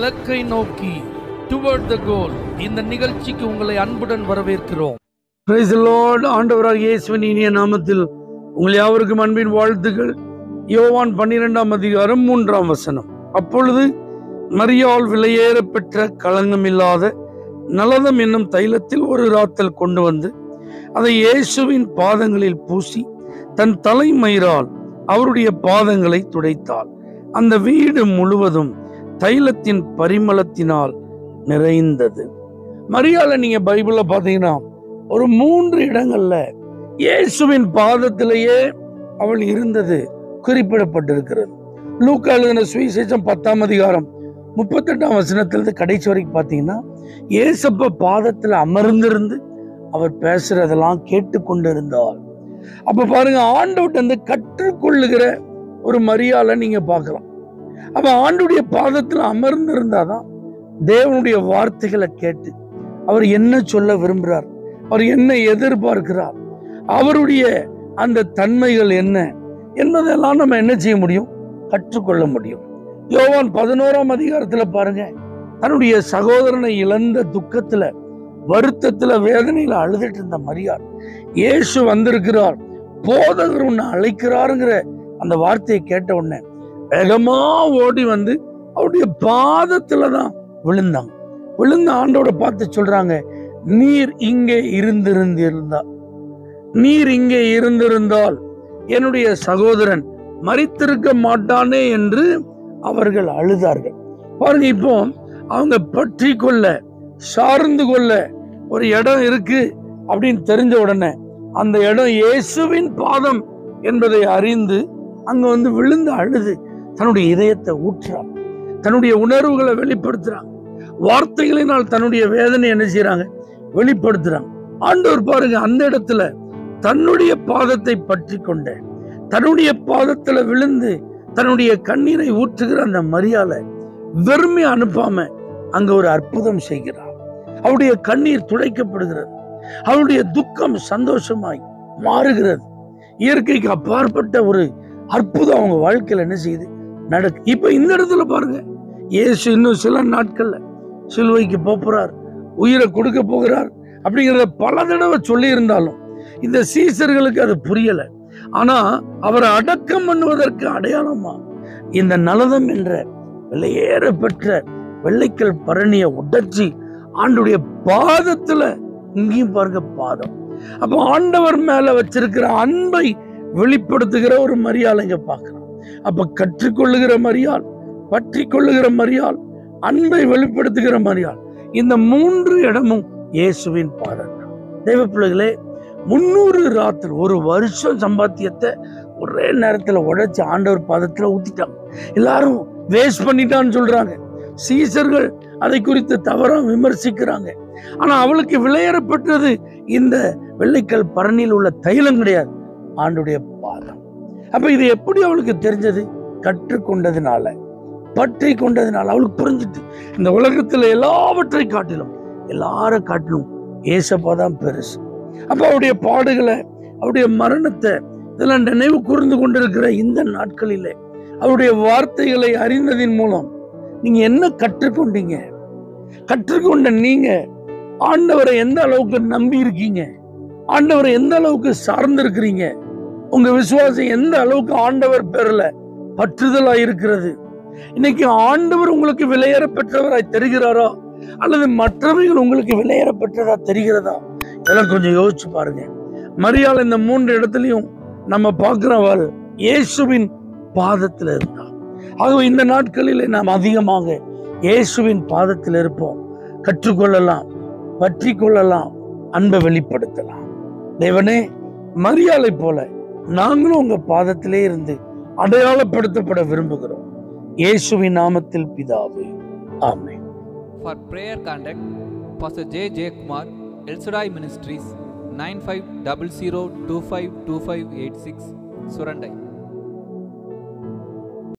இலக்கை நோக்கி டுவர்ட் த கோல் இந்த நிகழ்ச்சிக்கு உங்களை அன்புடன் வரவேற்கிறோம் பிரைஸ் லார்ட் ஆண்டவராக இயேசுவின் இனிய நாமத்தில் உங்கள் யாவருக்கும் அன்பின் வாழ்த்துக்கள் யோவான் பன்னிரெண்டாம் அதிகாரம் மூன்றாம் வசனம் அப்பொழுது மரியாள் விலையேற பெற்ற களங்கமில்லாத நலதம் என்னும் தைலத்தில் ஒரு ராத்தல் கொண்டு வந்து அதை இயேசுவின் பாதங்களில் பூசி தன் தலைமயிரால் அவருடைய பாதங்களை துடைத்தாள் அந்த வீடு முழுவதும் தைலத்தின் பரிமளத்தினால் நிறைந்தது மரியாதை நீங்க பைபிள்ல பாத்தீங்கன்னா ஒரு மூன்று இடங்கள்ல இயேசுவின் பாதத்திலேயே அவள் இருந்தது குறிப்பிடப்பட்டிருக்கிறது லூக்கா எழுதின சுவிசேஷம் பத்தாம் அதிகாரம் முப்பத்தெட்டாம் வசனத்திலிருந்து கடைசி வரைக்கும் பார்த்தீங்கன்னா ஏசப்ப பாதத்தில் அமர்ந்திருந்து அவர் பேசுறதெல்லாம் கேட்டுக்கொண்டிருந்தார் அப்ப பாருங்க ஆண்டவர்கிட்ட இருந்து கற்றுக்கொள்ளுகிற ஒரு மரியாதை நீங்க பார்க்கலாம் அப்ப ஆண்டுடைய பாதத்தில் அமர்ந்திருந்தாதான் தேவனுடைய வார்த்தைகளை கேட்டு அவர் என்ன சொல்ல விரும்புகிறார் அவர் என்ன எதிர்பார்க்கிறார் அவருடைய அந்த தன்மைகள் என்ன என்பதெல்லாம் நம்ம என்ன செய்ய முடியும் கற்றுக்கொள்ள முடியும் யோவான் பதினோராம் அதிகாரத்துல பாருங்க தன்னுடைய சகோதரனை இழந்த துக்கத்துல வருத்தத்துல வேதனையில அழுதுட்டு இருந்த மரியாள் இயேசு வந்திருக்கிறார் போதகர் உன்னை அழைக்கிறாருங்கிற அந்த வார்த்தையை கேட்ட உடனே வேகமா ஓடி வந்து அவருடைய பாதத்துல தான் விழுந்தாங்க விழுந்த ஆண்டோட பார்த்து சொல்றாங்க நீர் இங்கே இருந்திருந்திருந்தா நீர் இங்கே இருந்திருந்தால் என்னுடைய சகோதரன் மறித்திருக்க மாட்டானே என்று அவர்கள் அழுதார்கள் பாருங்க இப்போ அவங்க பற்றி கொள்ள சார்ந்து கொள்ள ஒரு இடம் இருக்கு அப்படின்னு தெரிஞ்ச உடனே அந்த இடம் இயேசுவின் பாதம் என்பதை அறிந்து அங்க வந்து விழுந்து அழுது தன்னுடைய இதயத்தை ஊற்றுறாங்க தன்னுடைய உணர்வுகளை வெளிப்படுத்துறாங்க வார்த்தைகளினால் தன்னுடைய வேதனை என்ன செய்யறாங்க வெளிப்படுத்துறாங்க ஆண்டவர் பாருங்க அந்த இடத்துல தன்னுடைய பாதத்தை பற்றி கொண்ட தன்னுடைய பாதத்துல விழுந்து தன்னுடைய கண்ணீரை ஊற்றுகிற அந்த மரியாதை வெறுமை அனுப்பாம அங்க ஒரு அற்புதம் செய்கிறார் அவருடைய கண்ணீர் துடைக்கப்படுகிறது அவருடைய துக்கம் சந்தோஷமாய் மாறுகிறது இயற்கைக்கு அப்பாற்பட்ட ஒரு அற்புதம் அவங்க வாழ்க்கையில என்ன செய்யுது நடக்கு இப்ப இந்த இடத்துல பாருங்க இயேசு இன்னும் சில நாட்கள்ல சிலுவைக்கு போப் போறார் உயிரை கொடுக்க போகிறார் அப்படிங்கிறத பல தடவை சொல்லி இருந்தாலும் இந்த சீசர்களுக்கு அது புரியல ஆனா அவரை அடக்கம் பண்ணுவதற்கு அடையாளமா இந்த நலதம் என்ற விலையேற பெற்ற வெள்ளைக்கல் பரணிய உடச்சி ஆண்டுடைய பாதத்துல இங்கேயும் பாருங்க பாதம் அப்போ ஆண்டவர் மேல வச்சிருக்கிற அன்பை வெளிப்படுத்துகிற ஒரு மரியாதை இங்க பார்க்கலாம் அப்ப கற்றுக்கொள்ளுகிற மரியாள் பற்றி கொள்ளுகிற மரியாள் அன்பை வெளிப்படுத்துகிற மரியாள் இந்த மூன்று இடமும் இயேசுவின் பாதம் தெய்வ பிள்ளைகளே முன்னூறு ராத்திரி ஒரு வருஷம் சம்பாத்தியத்தை ஒரே நேரத்துல உடைச்சு ஆண்டவர் பாதத்துல ஊத்திட்டாங்க எல்லாரும் வேஸ்ட் பண்ணிட்டான்னு சொல்றாங்க சீசர்கள் அதை குறித்து தவறா விமர்சிக்கிறாங்க ஆனா அவளுக்கு விளையாடப்பட்டது இந்த வெள்ளைக்கல் பரணியில் உள்ள தைலம் கிடையாது ஆண்டுடைய பாதம் அப்ப இது எப்படி அவளுக்கு தெரிஞ்சது கற்றுக்கொண்டதுனால பற்றி கொண்டதுனால அவளுக்கு புரிஞ்சுட்டு இந்த உலகத்துல எல்லாவற்றை காட்டிலும் எல்லார காட்டிலும் ஏசப்பா தான் பெருசு அப்ப அவருடைய பாடுகளை அவருடைய மரணத்தை இதெல்லாம் நினைவு கூர்ந்து கொண்டிருக்கிற இந்த நாட்களிலே அவருடைய வார்த்தைகளை அறிந்ததின் மூலம் நீங்க என்ன கற்றுக்கொண்டீங்க கற்றுக்கொண்ட நீங்க ஆண்டவரை எந்த அளவுக்கு நம்பி இருக்கீங்க ஆண்டவரை எந்த அளவுக்கு சார்ந்து இருக்கிறீங்க உங்க விசுவாசம் எந்த அளவுக்கு ஆண்டவர் பேர்ல பற்றுதலா இருக்கிறது இன்னைக்கு ஆண்டவர் உங்களுக்கு விலையேற பெற்றவராய் தெரிகிறாரா அல்லது மற்றவைகள் உங்களுக்கு விலையேற பெற்றதா தெரிகிறதா இதெல்லாம் கொஞ்சம் யோசிச்சு பாருங்க மரியாள் இந்த மூன்று இடத்துலையும் நம்ம பார்க்கிறவள் இயேசுவின் பாதத்தில் இருந்தா ஆகவே இந்த நாட்களிலே நாம் அதிகமாக இயேசுவின் பாதத்தில் இருப்போம் கற்றுக்கொள்ளலாம் பற்றி கொள்ளலாம் அன்பை வெளிப்படுத்தலாம் தேவனே மரியாதை போல நாங்களும் உங்க பாதத்திலே இருந்து அடையாளப்படுத்தப்பட விரும்புகிறோம் இயேசுவின் நாமத்தில் பிதாவே ஆமென் For prayer contact, Pastor J. J. Kumar, El Shaddai Ministries, 9500252586, Surandai.